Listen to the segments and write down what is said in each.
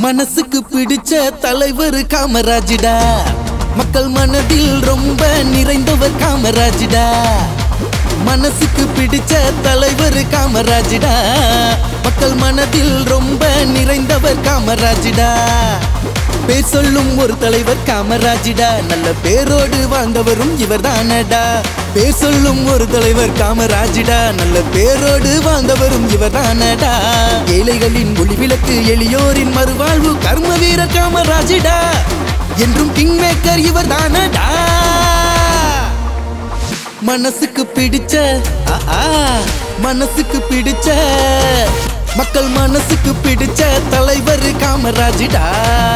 மனசுக்கு பிடிச்ச தலைவர் காமராஜிடா மக்கள் மனதில் ரொம்ப நிறைந்தவர் காமராஜிடா மனசுக்கு பிடிச்ச தலைவர் காமராஜிடா மக்கள் மனதில் ரொம்ப நிறைந்தவர் காமராஜிடா பேர் சொல்லும் ஒரு தலைவர் காமராஜிடா நல்ல பேரோடு வாழ்ந்தவரும் இவர்தானடா பேர் சொல்லும் ஒரு தலைவர் காமராஜிடா நல்ல பேரோடு வாழ்ந்தவரும் இவர்தானடா ஏழைகளின் ஒளி விளக்கு எளியோரின் மறுவாழ்வு கர்ம வீரர் காமராஜிடா என்றும் கிங் மேக்கர் இவர்தானடா மனசுக்கு பிடிச்ச ஆ, ஆ, மனசுக்கு பிடிச்ச மக்கள் மனசுக்கு பிடிச்ச தலைவர் காமராஜிடா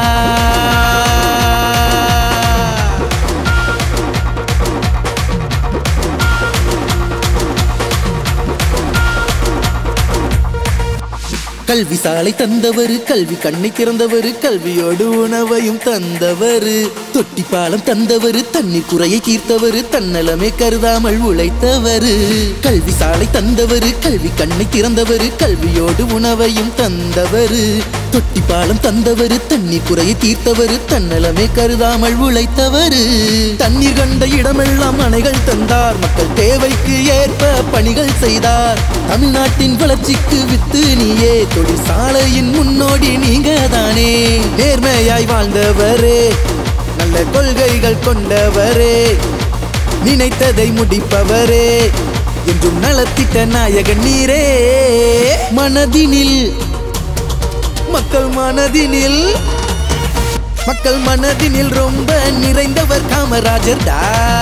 கல்வி சாலை தந்தவர் கல்வி கண்ணை திறந்தவர் கல்வியோடு உணவையும் தந்தவர் தொட்டி பாலம் தந்தவர் தண்ணீர் குறையை தீர்த்தவர் தன்னலமே கருதாமல் உழைத்தவர் கல்வி சாலை தந்தவர் கல்வி கண்ணை திறந்தவர் கல்வியோடு உணவையும் தந்தவர் தொட்டி பாலம் தந்தவர் தண்ணீர் குறையை தீர்த்தவர் தன்னலமே கருதாமல் உழைத்தவர் தண்ணீர் கண்ட இடமெல்லாம் அணைகள் தந்தார் மக்கள் தேவைக்கு ஏற்ப பணிகள் செய்தார் தமிழ்நாட்டின் வளர்ச்சிக்கு வித்து நீயே தொழிற்சாலையின் முன்னோடி நீங்க தானே நேர்மையாய் வாழ்ந்தவரே நல்ல கொள்கைகள் கொண்டவரே நினைத்ததை முடிப்பவரே என்றும் நலத்திட்ட நாயகன் நீரே மனதினில் மக்கள் மனதினில் மக்கள் மனதினில் ரொம்ப நிறைந்தவர் காமராஜர் டா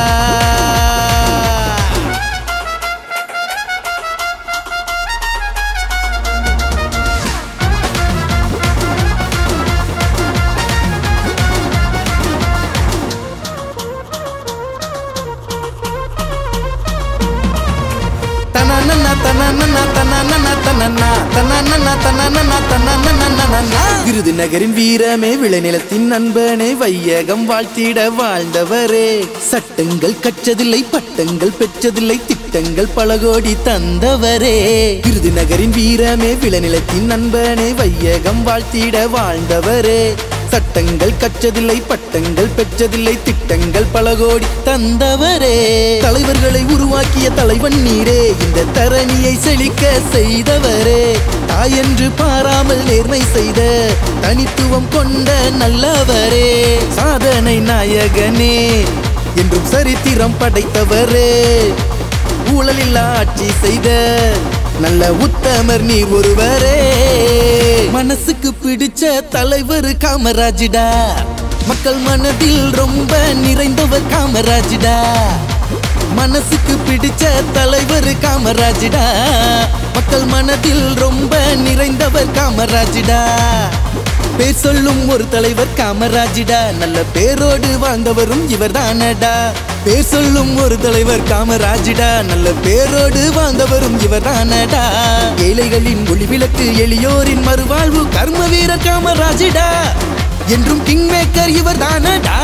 தனனன தனனன தனனன தனனா தனனன தனனன தனனனனனனா. விருதுநகரின் வீரமே விளைநிலத்தின் நண்பனே வையகம் வாழ்த்திட வாழ்ந்தவரே சட்டங்கள் கற்றதில்லை பட்டங்கள் பெற்றதில்லை திட்டங்கள் பல கோடி தந்தவரே விருதுநகரின் வீரமே விளைநிலத்தின் நண்பனே வையகம் வாழ்த்திட வாழ்ந்தவரே சட்டங்கள் கற்றதில்லை பட்டங்கள் பெற்றதில்லை திட்டங்கள் பல கோடி தந்தவரே தலைவர்களை உருவாக்கிய தலைவன் நீரே இந்த தரணியை செழிக்க செய்தவரே தாயென்று பாராமல் நேர்மை செய்த தனித்துவம் கொண்ட நல்லவரே சாதனை நாயகனே என்றும் சரித்திரம் படைத்தவரே ஊழலில்லா ஆட்சி செய்த நல்ல உத்தமர் நீர் ஒருவரே மனசுக்கு பிடிச்ச தலைவர் காமராஜிடா மக்கள் மனதில் ரொம்ப நிறைந்தவர் காமராஜிடா மனசுக்கு பிடிச்ச தலைவர் காமராஜிடா மக்கள் மனதில் ரொம்ப நிறைந்தவர் காமராஜிடா பேர் சொல்லும் ஒரு தலைவர் காமராஜிடா நல்ல பேரோடு வாழ்ந்தவரும் இவர்தானடா பேர் சொல்லும் ஒரு தலைவர் காமராஜிடா நல்ல பேரோடு வாழ்ந்தவரும் இவர்தானடா ஏழைகளின் ஒளி விளக்கு எளியோரின் மறுவாழ்வு கர்ம வீரர் காமராஜிடா என்றும் கிங் மேக்கர் இவர்தானடா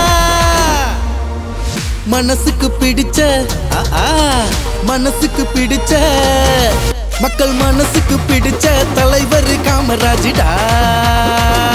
மனசுக்கு பிடிச்ச ஆ, ஆ, மனசுக்கு பிடிச்ச மக்கள் மனசுக்கு பிடிச்ச தலைவர் காமராஜிடா